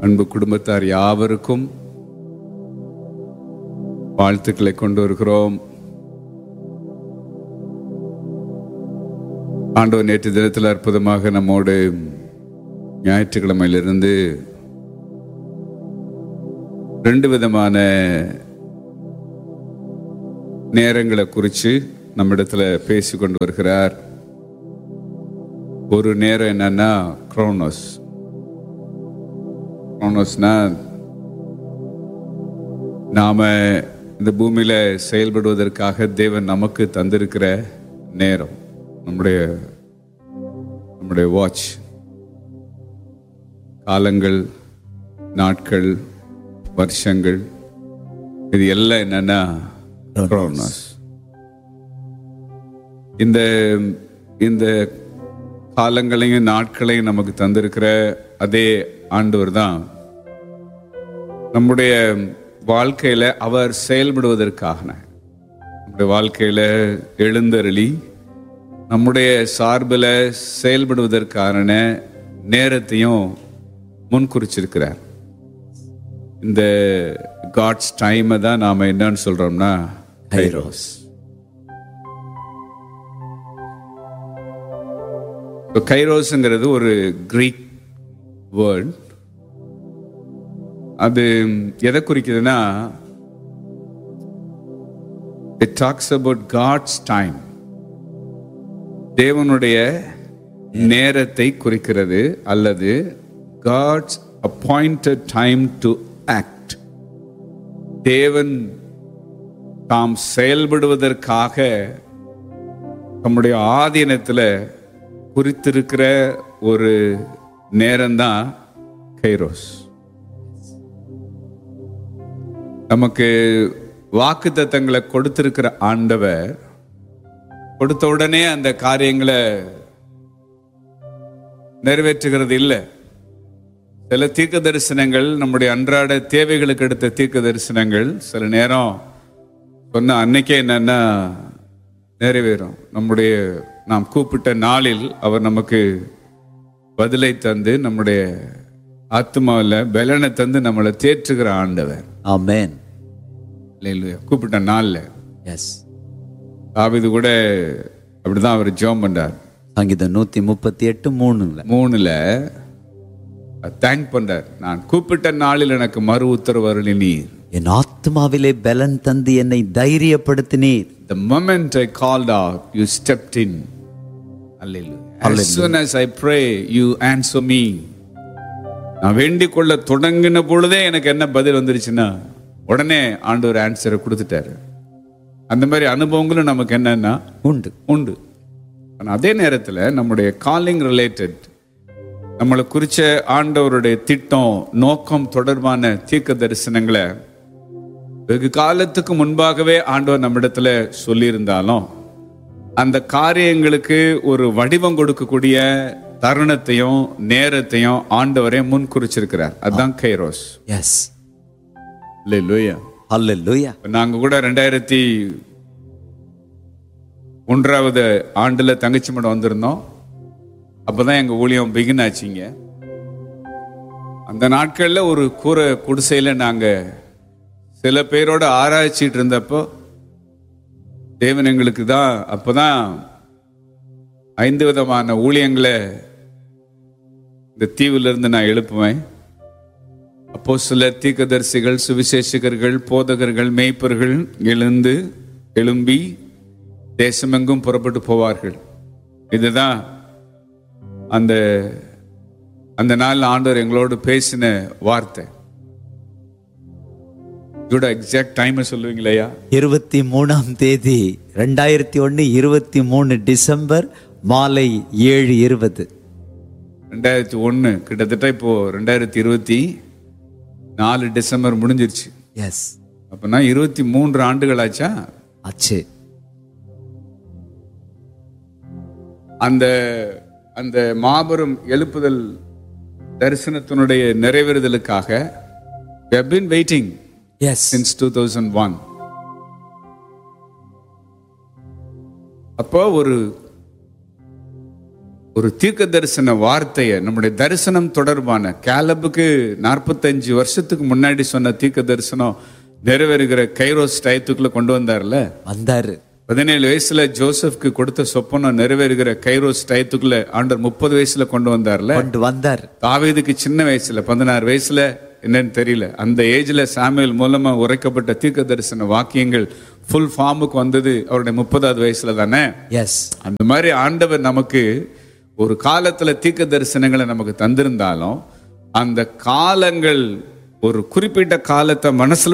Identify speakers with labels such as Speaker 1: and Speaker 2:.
Speaker 1: அன்பு குடும்பத்தார் யாவருக்கும் வாழ்த்துக்களை கொண்டு வருகிறோம் ஆண்டவர் நேற்று தினத்தில் அற்புதமாக நம்மோடு ஞாயிற்றுக்கிழமையிலிருந்து ரெண்டு விதமான நேரங்களை குறித்து நம்மிடத்துல பேசி கொண்டு வருகிறார் ஒரு நேரம் என்னன்னா குரோனோஸ் குரோனோஸ்னா நாம இந்த பூமியில செயல்படுவதற்காக தேவன் நமக்கு தந்திருக்கிற நேரம் நம்முடைய நம்முடைய வாட்ச் காலங்கள் நாட்கள் வருஷங்கள் இது எல்லாம் என்னன்னா குரோனோஸ் இந்த இந்த காலங்களையும் நாட்களையும் நமக்கு தந்திருக்கிற அதே ஆண்டவர் தான் நம்முடைய வாழ்க்கையில அவர் செயல்படுவதற்காக நம்முடைய வாழ்க்கையில எழுந்தருளி நம்முடைய சார்பில் செயல்படுவதற்கான நேரத்தையும் முன்குறிச்சிருக்கிறார் இந்த காட்ஸ் டைமை தான் நாம என்னன்னு சொல்றோம்னா கைரோஸ் கைரோஸ்ங்கிறது ஒரு கிரீக் வேர்ட் அது எதை குறிக்குதுன்னா it talks about God's time தேவனுடைய நேரத்தை குறிக்கிறது அல்லது God's appointed time to act தேவன் தாம் செயல்படுவதற்காக நம்முடைய ஆதீனத்தில் குறித்திருக்கிற ஒரு நேரம்தான் கைரோஸ் நமக்கு வாக்கு தத்தங்களை கொடுத்திருக்கிற ஆண்டவர் கொடுத்த உடனே அந்த காரியங்களை நிறைவேற்றுகிறது இல்லை சில தீர்க்க தரிசனங்கள் நம்முடைய அன்றாட தேவைகளுக்கு எடுத்த தீர்க்க தரிசனங்கள் சில நேரம் சொன்ன அன்னைக்கே என்னன்னா நிறைவேறும் நம்முடைய நாம் கூப்பிட்ட நாளில் அவர் நமக்கு பதிலை தந்து நம்முடைய ஆத்மாவில் பலனை தந்து நம்மளை தேற்றுகிற ஆண்டவர்
Speaker 2: ஆமென்
Speaker 1: இல்லையா கூப்பிட்ட நாளில்
Speaker 2: எஸ்
Speaker 1: தாவிது கூட அப்படிதான் அவர் ஜெபம் பண்றார்
Speaker 2: சங்கீதம் நூத்தி முப்பத்தி எட்டு மூணுல
Speaker 1: மூணுல தேங்க் பண்றார் நான் கூப்பிட்ட நாளில் எனக்கு மறு உத்தரவு அருளி நீர்
Speaker 2: என் ஆத்மாவிலே பலன் தந்து என்னை தைரியப்படுத்தினீர்
Speaker 1: The moment I called out, you stepped in. Hallelujah. As soon as I pray, you answer me. நான் வேண்டிக் கொள்ள தொடங்கின பொழுதே எனக்கு என்ன பதில் வந்துருச்சுன்னா உடனே ஆண்டவர் ஆன்சரை கொடுத்துட்டாரு அந்த மாதிரி அனுபவங்களும் நமக்கு என்னன்னா
Speaker 2: உண்டு
Speaker 1: உண்டு ஆனா அதே நேரத்தில் நம்முடைய காலிங் ரிலேட்டட் நம்மளை குறிச்ச ஆண்டவருடைய திட்டம் நோக்கம் தொடர்பான தீர்க்க தரிசனங்களை வெகு காலத்துக்கு முன்பாகவே ஆண்டவர் நம்மிடத்துல சொல்லியிருந்தாலும் அந்த காரியங்களுக்கு ஒரு வடிவம் கொடுக்கக்கூடிய தருணத்தையும் நேரத்தையும் ஆண்டவரே முன் குறிச்சிருக்கிறார் அதுதான் கைரோஸ்
Speaker 2: எஸ்
Speaker 1: இல்லையா
Speaker 2: அல்லேலூயா
Speaker 1: நாங்க கூட ரெண்டாயிரத்தி ஒன்றாவது ஆண்டுல தங்கச்சி மடம் வந்திருந்தோம் அப்பதான் எங்க ஊழியம் பிகின் ஆச்சுங்க அந்த நாட்கள்ல ஒரு கூரை குடிசையில நாங்க சில பேரோட ஆராய்ச்சிட்டு இருந்தப்போ தேவன் எங்களுக்கு தான் அப்பதான் ஐந்து விதமான ஊழியங்களை இந்த தீவுல இருந்து நான் எழுப்புவேன் அப்போ சில தீர்க்கதரிசிகள் சுவிசேஷகர்கள் போதகர்கள் மேய்ப்பர்கள் எழுந்து எழும்பி தேசமெங்கும் புறப்பட்டு போவார்கள் இதுதான் அந்த அந்த நாள் ஆண்டவர் எங்களோடு பேசின வார்த்தை இதோட எக்ஸாக்ட் டைம் சொல்லுவீங்களா
Speaker 2: இருபத்தி மூணாம் தேதி ரெண்டாயிரத்தி ஒண்ணு இருபத்தி மூணு டிசம்பர் மாலை ஏழு இருபது
Speaker 1: ரெண்டாயிரத்தி ஒன்று கிட்டத்தட்ட இப்போ ரெண்டாயிரத்தி இருபத்தி நாலு டிசம்பர் முடிஞ்சிருச்சு
Speaker 2: எஸ்
Speaker 1: அப்போனா இருபத்தி மூன்று ஆண்டுகள் ஆச்சா
Speaker 2: ஆச்சு
Speaker 1: அந்த அந்த மாபெரும் எழுப்புதல் தரிசனத்தினுடைய நிறைவேறுதலுக்காக we have been waiting
Speaker 2: yes
Speaker 1: since 2001 அப்போ ஒரு ஒரு தீர்க்க தரிசன வார்த்தையை நம்முடைய தரிசனம் தொடர்பான கேலபுக்கு நாற்பத்தஞ்சு வருஷத்துக்கு முன்னாடி சொன்ன தீர்க்க தரிசனம் நிறைவேறுகிற கைரோஸ் டயத்துக்குள்ள கொண்டு வந்தார்ல
Speaker 2: வந்தாரு
Speaker 1: பதினேழு வயசுல ஜோசப்க்கு கொடுத்த சொப்பனம் நிறைவேறுகிற கைரோஸ் டயத்துக்குள்ள ஆண்டர் முப்பது வயசுல கொண்டு வந்தார்ல
Speaker 2: கொண்டு வந்தார்
Speaker 1: தாவீதுக்கு சின்ன வயசுல பதினாறு வயசுல என்னன்னு தெரியல அந்த ஏஜ்ல சாமுவேல் மூலமா உரைக்கப்பட்ட தீர்க்க தரிசன வாக்கியங்கள் ஃபுல் ஃபார்முக்கு வந்தது அவருடைய முப்பதாவது வயசுல தானே
Speaker 2: எஸ்
Speaker 1: அந்த மாதிரி ஆண்டவர் நமக்கு ஒரு காலத்துல தீர்க்க தரிசனங்களை நமக்கு தந்திருந்தாலும் அந்த காலங்கள் ஒரு குறிப்பிட்ட காலத்தை மனசுல